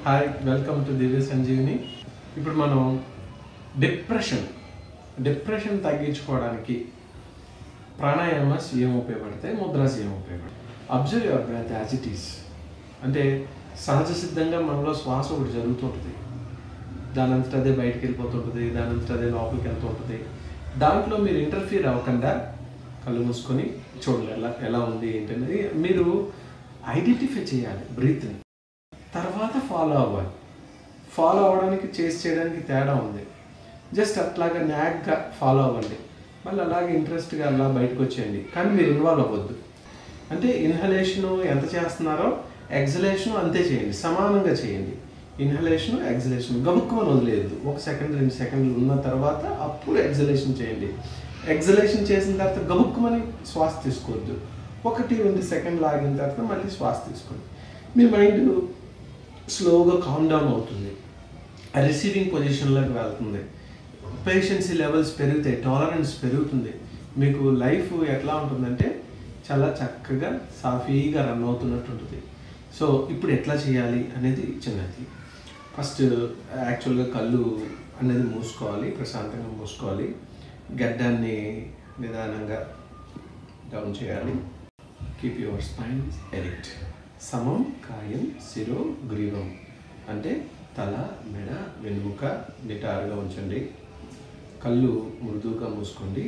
Hi welcome to Divya Sanjeevini ఇప్పుడు మనం depression depression తగ్గించుకోవడానికి ప్రాణాయామాస్ ఏం ఉపయోగపడతాయి ముద్రాస్ ఏం ఉపయోగపడతాయి observe your breath as it is అంటే సహజ సిద్ధంగా మనలో శ్వాస ఒకటి జరుగుతుంటుంది దాని అంతటా అదే బయటికి వెళ్ళిపోతుంటుంది దాని అంతటా అదే లోపలికి వెళ్తుంటుంది దాంట్లో మీరు ఇంటర్ఫీర్ అవ్వకుండా కళ్ళు మూసుకొని చూడండి ఎలా ఎలా ఉంది ఏంటనేది మీరు ఐడెంటిఫై చేయాలి బ్రీత్ని తర్వాత ఫాలో అవ్వాలి ఫాలో అవ్వడానికి చేసి చేయడానికి తేడా ఉంది జస్ట్ అట్లాగా న్యాక్గా ఫాలో అవ్వండి మళ్ళీ అలాగే ఇంట్రెస్ట్గా అలా బయటకు వచ్చేయండి కానీ మీరు ఇన్వాల్వ్ అవ్వద్దు అంటే ఇన్హలేషను ఎంత చేస్తున్నారో ఎగ్జలేషన్ అంతే చేయండి సమానంగా చేయండి ఇన్హలేషన్ ఎగ్జలేషన్ గబుక్కుమని వదిలేదు ఒక సెకండ్ రెండు సెకండ్లు ఉన్న తర్వాత అప్పుడు ఎగ్జలేషన్ చేయండి ఎగ్జలేషన్ చేసిన తర్వాత గబుక్కుమని శ్వాస తీసుకోవద్దు ఒకటి రెండు సెకండ్ లాగిన తర్వాత మళ్ళీ శ్వాస తీసుకోండి మీ మైండ్ స్లోగా కామ్ డౌన్ అవుతుంది రిసీవింగ్ పొజిషన్లోకి వెళ్తుంది పేషెన్సీ లెవెల్స్ పెరుగుతాయి టాలరెన్స్ పెరుగుతుంది మీకు లైఫ్ ఎట్లా ఉంటుందంటే చాలా చక్కగా సాఫీగా రన్ అవుతున్నట్టు ఉంటుంది సో ఇప్పుడు ఎట్లా చేయాలి అనేది చిన్నది ఫస్ట్ యాక్చువల్గా కళ్ళు అనేది మూసుకోవాలి ప్రశాంతంగా మూసుకోవాలి గడ్డాన్ని నిదానంగా డౌన్ చేయాలి కీప్ యువర్ స్పైన్ ఎరిక్ట్ సమం కాయం శిరో గ్రీవం అంటే తల మెడ వెనుముక నిటారుగా ఉంచండి కళ్ళు మృదువుగా మూసుకోండి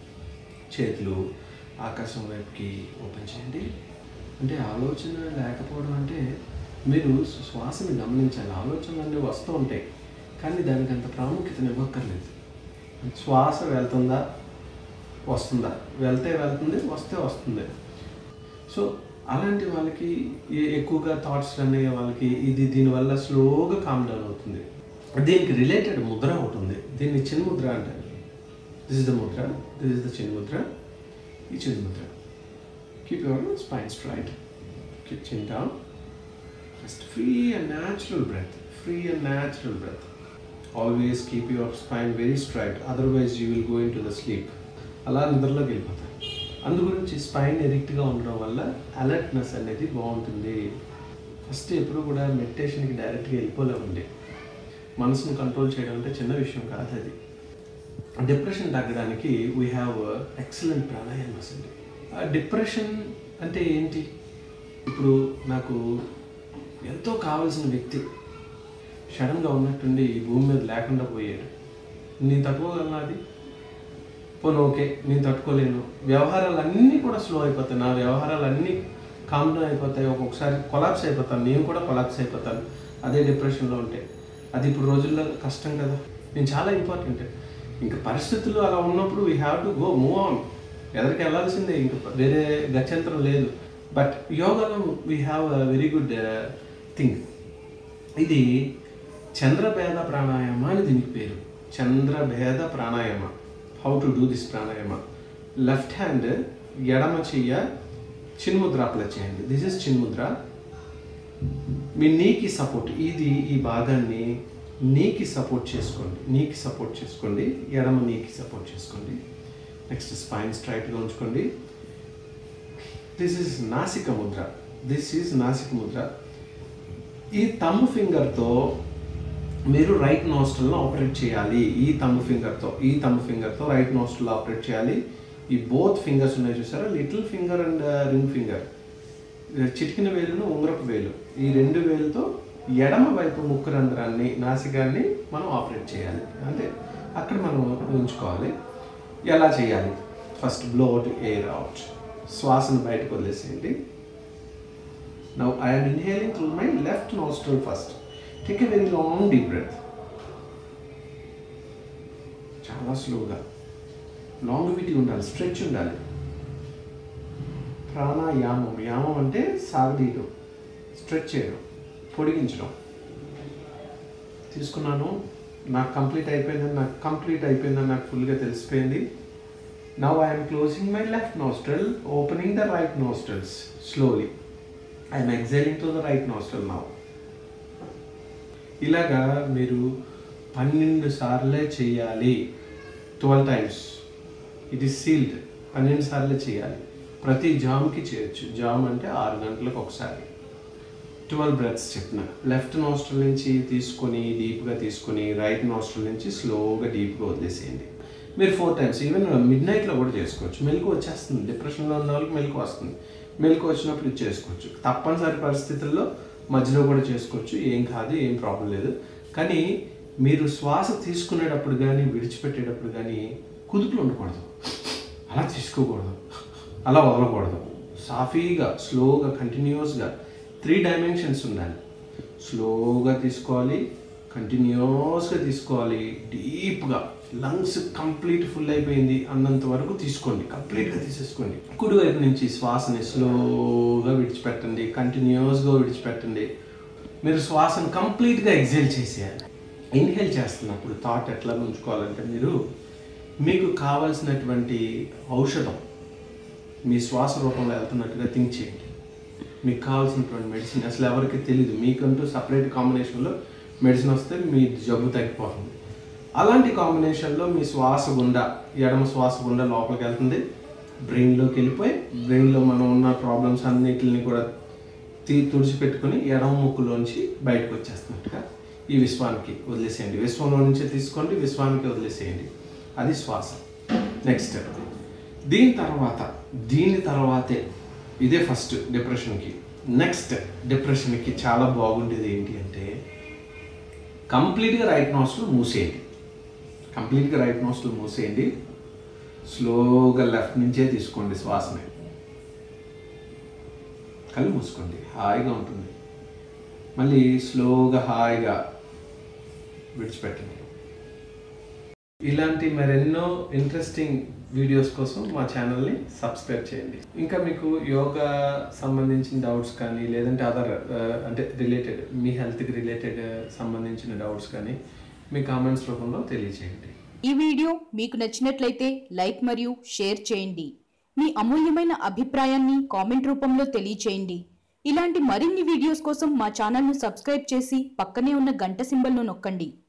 చేతులు ఆకాశం వైపుకి ఓపెన్ చేయండి అంటే ఆలోచన లేకపోవడం అంటే మీరు శ్వాసని గమనించాలి ఆలోచనలు అన్నీ వస్తూ ఉంటాయి కానీ దానికి అంత ప్రాముఖ్యతను ఇవ్వక్కర్లేదు శ్వాస వెళ్తుందా వస్తుందా వెళ్తే వెళ్తుంది వస్తే వస్తుంది సో అలాంటి వాళ్ళకి ఏ- ఎక్కువగా థాట్స్ రన్ అయ్యే వాళ్ళకి ఇది దీనివల్ల స్లోగా కామ్ డౌన్ అవుతుంది దీనికి రిలేటెడ్ ముద్ర ఒకటి ఉంది దీన్ని చిన్న ముద్ర అంటారు దిస్ ఇస్ ద ముద్ర దిస్ ఇస్ ద చిన్న ముద్ర ఈ చిన్న ముద్ర keep your spine straight keep chin down just free and natural breath free and natural breath always keep your spine very straight otherwise you will go into the sleep అలా నిద్రలోకి వెళ్ళిపోతారు అందు గురించి స్పైన్ ఎరిక్ట్గా ఉండడం వల్ల alertness అనేది బాగుంటుంది first ఎప్పుడు కూడా మెడిటేషన్కి డైరెక్ట్గా వెళ్ళిపోలేమండి మనసును కంట్రోల్ చేయడం అంటే చిన్న విషయం కాదు అది డిప్రెషన్ తగ్గడానికి వీ హ్యావ్ ఎక్సలెంట్ ప్రాణాయామస్ అండి ఆ డిప్రెషన్ అంటే ఏంటి ఇప్పుడు నాకు ఎంతో కావాల్సిన వ్యక్తి సడన్గా ఉన్నట్టుండి ఈ భూమి మీద లేకుండా పోయాడు నేను తట్టుకోగలను అది పోను ఓకే నేను తట్టుకోలేను వ్యవహారాలు అన్నీ కూడా స్లో అయిపోతాయి నా వ్యవహారాలు అన్నీ కామ్ డౌన్ అయిపోతాయి ఒక్కొక్కసారి కొలాప్స్ అయిపోతాను నేను కూడా కొలాప్స్ అయిపోతాను అదే డిప్రెషన్లో ఉంటే అది ఇప్పుడు రోజుల్లో కష్టం కదా నేను చాలా ఇంపార్టెంట్ ఇంకా పరిస్థితులు అలా ఉన్నప్పుడు we have to go move on ఎదరికి వెళ్ళాల్సిందే ఇంకా వేరే గత్యంతరం లేదు బట్ యోగాలో we have a very good thing ఇది చంద్రభేద ప్రాణాయామ అని దీనికి పేరు చంద్రభేద ప్రాణాయామ హౌ టు డూ దిస్ ప్రాణాయామ లెఫ్ట్ హ్యాండ్ ఎడమ చెయ్య చిన్ముద్ర అప్లై చేయండి దిస్ ఇస్ చిన్ముద్ర మీ నీకి సపోర్ట్ ఇది ఈ భాగాన్ని నీకి సపోర్ట్ చేసుకోండి నీకి సపోర్ట్ చేసుకోండి ఎడమ నీకి సపోర్ట్ చేసుకోండి నెక్స్ట్ స్పైన్ స్ట్రైట్గా ఉంచుకోండి దిస్ ఇస్ నాసిక ముద్ర దిస్ ఈజ్ నాసిక ముద్ర ఈ తమ్ ఫింగర్తో మీరు రైట్ నోస్టల్ని ఆపరేట్ చేయాలి ఈ తమ్ ఫింగర్తో ఈ తమ్ ఫింగర్తో రైట్ నోస్టల్ ఆపరేట్ చేయాలి ఈ బోత్ ఫింగర్స్ ఉన్నాయి చూసారా little finger and ring finger చిటికిన వేలును ఉంగరపు వేలు ఈ రెండు వేలుతో ఎడమ వైపు ముక్కు రంధ్రాన్ని నాసికాన్ని మనం ఆపరేట్ చేయాలి అంటే అక్కడ మనం ఉంచుకోవాలి ఎలా చేయాలి first blow out air out శ్వాసను బయటకు వదిలేసేయండి Now I am inhaling through my left nostril first. Take a very long deep breath. చాలా స్లోగా లాంగివిటీ ఉండాలి స్ట్రెచ్ ఉండాలి ప్రాణాయామం యామం అంటే సాగదీయడం స్ట్రెచ్ చేయడం పొడిగించడం తీసుకున్నాను నాకు కంప్లీట్ అయిపోయిందని నాకు కంప్లీట్ అయిపోయిందని నాకు ఫుల్గా తెలిసిపోయింది now I'm closing my left nostril opening the right nostrils slowly I'm exhaling to the right nostril now ఇలాగా మీరు పన్నెండు సార్లే చేయాలి twelve times it is sealed పన్నెండు సార్లే చేయాలి ప్రతి జామ్కి చేయొచ్చు జామ్ అంటే ఆరు గంటలకు ఒకసారి ట్వెల్వ్ బ్రెత్స్ చెప్పిన లెఫ్ట్ నోస్ట్రల్ నుంచి తీసుకొని డీప్గా తీసుకొని రైట్ నోస్ట్రల్ నుంచి స్లోగా డీప్గా వదిలేసేయండి మీరు ఫోర్ టైమ్స్ ఈవెన్ మిడ్ నైట్లో కూడా చేసుకోవచ్చు మెలకు వచ్చేస్తుంది డిప్రెషన్లో ఉన్న వాళ్ళకి మెలకు వస్తుంది మెలకు వచ్చినప్పుడు ఇది చేసుకోవచ్చు తప్పనిసరి పరిస్థితుల్లో మధ్యలో కూడా చేసుకోవచ్చు ఏం కాదు ఏం ప్రాబ్లం లేదు కానీ మీరు శ్వాస తీసుకునేటప్పుడు కానీ విడిచిపెట్టేటప్పుడు కానీ కుదుపులు ఉండకూడదు అలా తీసుకోకూడదు అలా వదలకూడదు సాఫీగా స్లోగా కంటిన్యూస్గా త్రీ డైమెన్షన్స్ ఉండాలి స్లోగా తీసుకోవాలి కంటిన్యూస్గా తీసుకోవాలి డీప్గా లంగ్స్ కంప్లీట్ ఫుల్ అయిపోయింది అన్నంత వరకు తీసుకోండి కంప్లీట్గా తీసేసుకోండి కుడివైపు నుంచి శ్వాసని స్లోగా విడిచిపెట్టండి కంటిన్యూస్గా విడిచిపెట్టండి మీరు శ్వాసను కంప్లీట్గా ఎగ్జైల్ చేసేయాలి ఇన్హేల్ చేస్తున్నప్పుడు థాట్ ఎట్లా ఉంచుకోవాలంటే మీరు మీకు కావలసినటువంటి ఔషధం మీ శ్వాస రూపంలో వెళ్తున్నట్టుగా థింక్ చేయండి మీకు కావాల్సినటువంటి మెడిసిన్ అసలు ఎవరికి తెలియదు మీకంటూ సపరేట్ కాంబినేషన్లో మెడిసిన్ వస్తే మీ జబ్బు తగ్గిపోతుంది అలాంటి కాంబినేషన్లో మీ శ్వాస గుండా ఎడమ శ్వాస గుండా లోపలికి వెళ్తుంది బ్రెయిన్లోకి వెళ్ళిపోయి బ్రెయిన్లో మనం ఉన్న ప్రాబ్లమ్స్ అన్నిటిని కూడా తీ తుడిచిపెట్టుకొని ఎడమ ముక్కులోంచి బయటకు వచ్చేస్తున్నట్టుగా ఈ విశ్వానికి వదిలేసేయండి విశ్వంలో నుంచి తీసుకోండి విశ్వానికి వదిలేసేయండి అది శ్వాస నెక్స్ట్ దీని తర్వాత దీని తర్వాతే ఇదే ఫస్ట్ డిప్రెషన్కి నెక్స్ట్ డిప్రెషన్కి చాలా బాగుండేది ఏంటి అంటే కంప్లీట్గా రైట్ నోస్ట్లు మూసేయండి కంప్లీట్గా రైట్ నోస్ట్లు మూసేయండి స్లోగా లెఫ్ట్ నుంచే తీసుకోండి శ్వాసని కళ్ళు మూసుకోండి హాయిగా ఉంటుంది మళ్ళీ స్లోగా హాయిగా విడిచిపెట్టండి ఇలాంటి మరెన్నో ఇంట్రెస్టింగ్ వీడియోస్ కోసం మా ఛానల్ని సబ్స్క్రైబ్ చేయండి ఇంకా మీకు యోగా సంబంధించిన డౌట్స్ కానీ లేదంటే అదర్ అంటే రిలేటెడ్ మీ హెల్త్కి రిలేటెడ్ సంబంధించిన డౌట్స్ కానీ మీ కామెంట్స్ రూపంలో తెలియచేయండి ఈ వీడియో మీకు నచ్చినట్లయితే లైక్ మరియు షేర్ చేయండి మీ అమూల్యమైన అభిప్రాయాన్ని కామెంట్ రూపంలో తెలియచేయండి ఇలాంటి మరిన్ని వీడియోస్ కోసం మా ఛానల్ను సబ్స్క్రైబ్ చేసి పక్కనే ఉన్న గంట సింబల్ను నొక్కండి